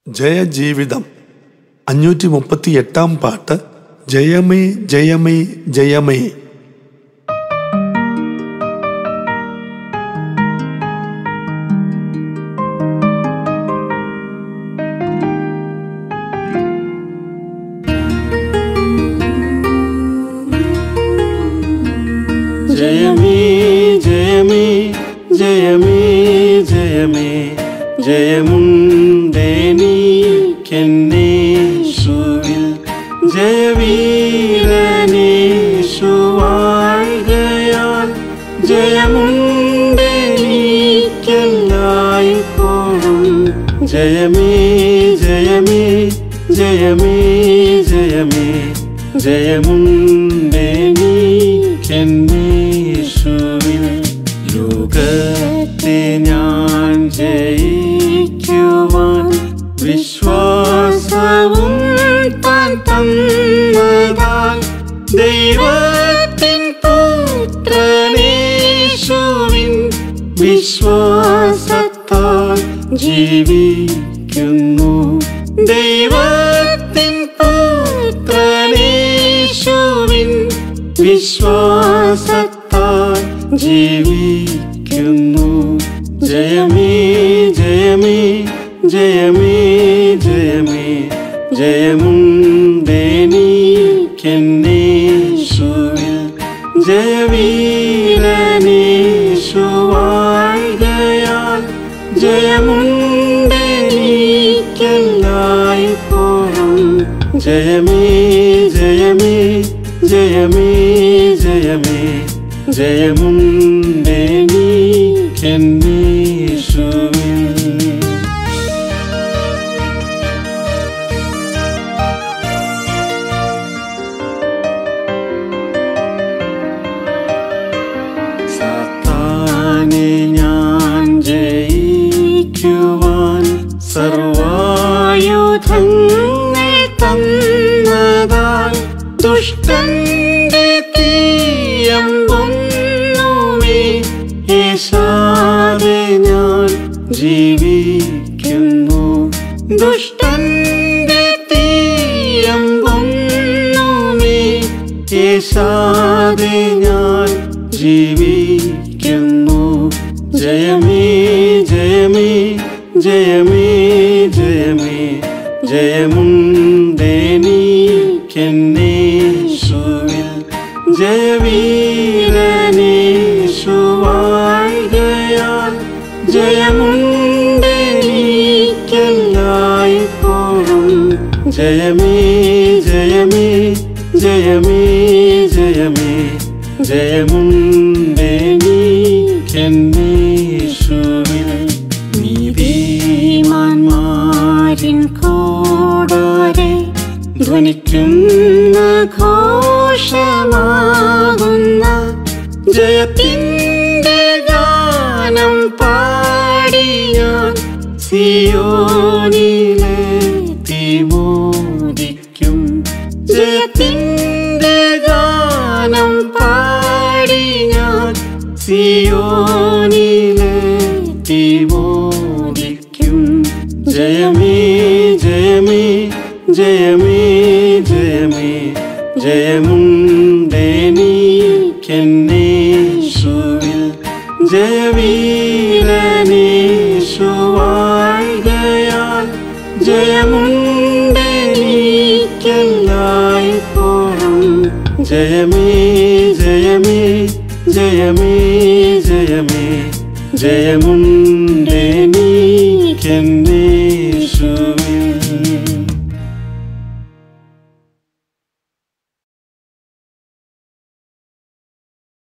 ജയജീവിതം അഞ്ഞൂറ്റി മുപ്പത്തി എട്ടാം പാട്ട് ജയമേ ജയമേ ജയമേ ജയമേ ജയമേ ജയമേ ജയമേ ജയമുണ്ടേനീക്കെന്നേശുവിൽ ജയവീരനേശു വാഴുകയാൽ ജയമുണ്ടേനീക്കെല്ലായ്പ്പോഴും ജയമേ ജയമേ ജയമേ ജയമേ ജയമുണ്ടേനീക്കെന്നേശുവിൽ ലോകത്തെ ഞാൻ ജയിക്കുവാൻ വിശ്വാസവും താൻ തന്നതാൽ ദൈവത്തിൻ പുത്രനേശുവിൻ വിശ്വാസത്താൽ ജീവിക്കുന്നു ദൈവത്തിൻ പുത്രനേശുവിൻ വിശ്വാസത്താൽ ജീവിക്കുന്നു ജയമേ ജയമേ ജയമേ ജയമേ ജയമുണ്ടേനീക്കെന്നേശുവിൽ ജയവീരനേശു വാഴുകയാൽ ജയമുണ്ടേനീക്കെല്ലായ്പ്പോഴും ജയമേ ജയമേ ജയമേ ജയമേ ജയമുണ്ടേനീക്കെന്നേശുവിൽ സാത്താനെ ഞാൻ ജയിക്കുവാൻ സർവായുധങ്ങൾ തന്നതാൽ ദുഷ്ടന്റെ തീയമ്പൊന്നുമേ യേശാതെ ഞാൻ ജീവിക്കുന്നു ദുഷ്ടന്റെ തീയമ്പൊന്നുമേ യേശാതെ ഞാൻ ജീവിക്കുന്നു ജയമേ ജയമേ ജയമേ ജയമേ ജയമുണ്ടേനീക്കെന്നേശുവിൽ ജയവീരനേശു വാഴുകയാൽ ജയമുണ്ടേനീക്കെല്ലായ്പ്പോഴും ജയമേ ജയമേ ജയമേ ജയമേ ജയമുണ്ടേനീക്കെന്നേശുവിൽ നീതിമാന്മാരിൻ കൂടാരെ ധ്വനിക്കുന്ന ഘോഷമാകുന്ന ജയത്തിൻ്റെ ഗാനം പാടിയാൻ സിയോനിലെ തിമോദിക്കും ജയത്തിൻ്റെ ഗാനം പാടി ഞാൻ സിയോനിലെ തിമോദിക്കും ജയമേ ജയമേ ജയമേ ജയമേ ജയമുണ്ടേനീക്കെന്നേശുവിൽ ജയവീരനേശു വാഴുകയാൽ ജയമുണ്ടേനീക്കെല്ലായ്പ്പോഴും ജയമേ ജയമേ ജയമേ ജയമേ ജയമുണ്ടേനീക്കെന്നേ